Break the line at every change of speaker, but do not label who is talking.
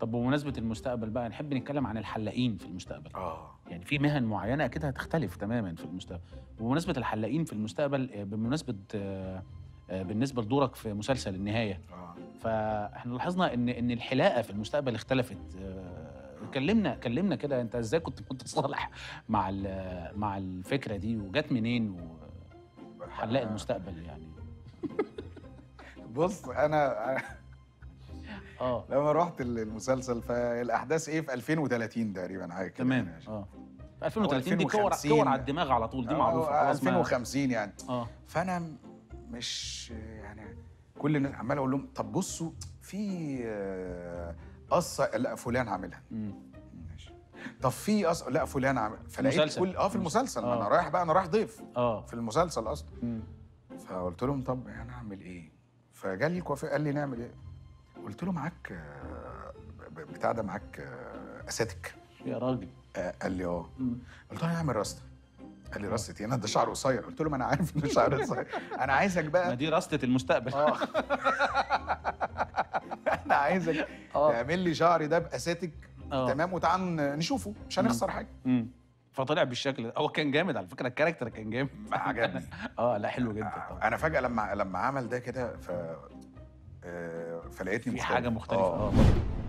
طب بمناسبه المستقبل بقى نحب نتكلم عن الحلاقين في المستقبل
اه
يعني في مهن معينه اكيد هتختلف تماما في المستقبل بمناسبه الحلاقين في المستقبل آه، بمناسبه آه، آه، بالنسبه لدورك في مسلسل النهايه
اه
فاحنا لاحظنا ان ان الحلاقه في المستقبل اختلفت آه، كلمنا كلمنا كده انت ازاي كنت متصالح مع ال- مع الفكره دي وجت منين و- حلاق المستقبل يعني
بص انا
اه
لما رحت المسلسل فالاحداث ايه في 2030 تقريبا حاجه كده
تمام
يعني.
اه في 2030 دي كور
2050.
كور على الدماغ على طول دي معروفه
آه،
خلاص ما-
2050 يعني
اه
فانا مش يعني كل الناس عمال اقول لهم طب بصوا في آه، قصه لا فلان عاملها
مم.
ماشي طب في قصه لا فلان عامل فلقيت
المسلسل.
كل اه في المسلسل ما انا
آه.
رايح بقى انا رايح ضيف
اه
في المسلسل اصلا
مم.
فقلت لهم طب انا اعمل ايه فجالي الكوافير قال لي نعمل ايه قلت له معاك آه، ب- بتاع ده معاك آه، اساتك
يا راجل
آه، قال لي اه
مم.
قلت له هنعمل راسته قال لي راسته ايه انا ده شعر قصير قلت له ما انا عارف ان شعر قصير انا عايزك
ما
بقى
دي رصة المستقبل
اه انا عايزك
اه
تعمل لي شعري ده باساتك
اه
تمام وتعال نشوفه مش هنخسر حاجه
مم. فطلع بالشكل ده هو كان جامد على فكره الكاركتر كان جامد
عجبني
اه لا حلو جدا طبعا
انا فجاه لما لما عمل ده كده ف آه، فلقيتني
في
مختلف.
حاجه مختلفه
آه.
اه برضه.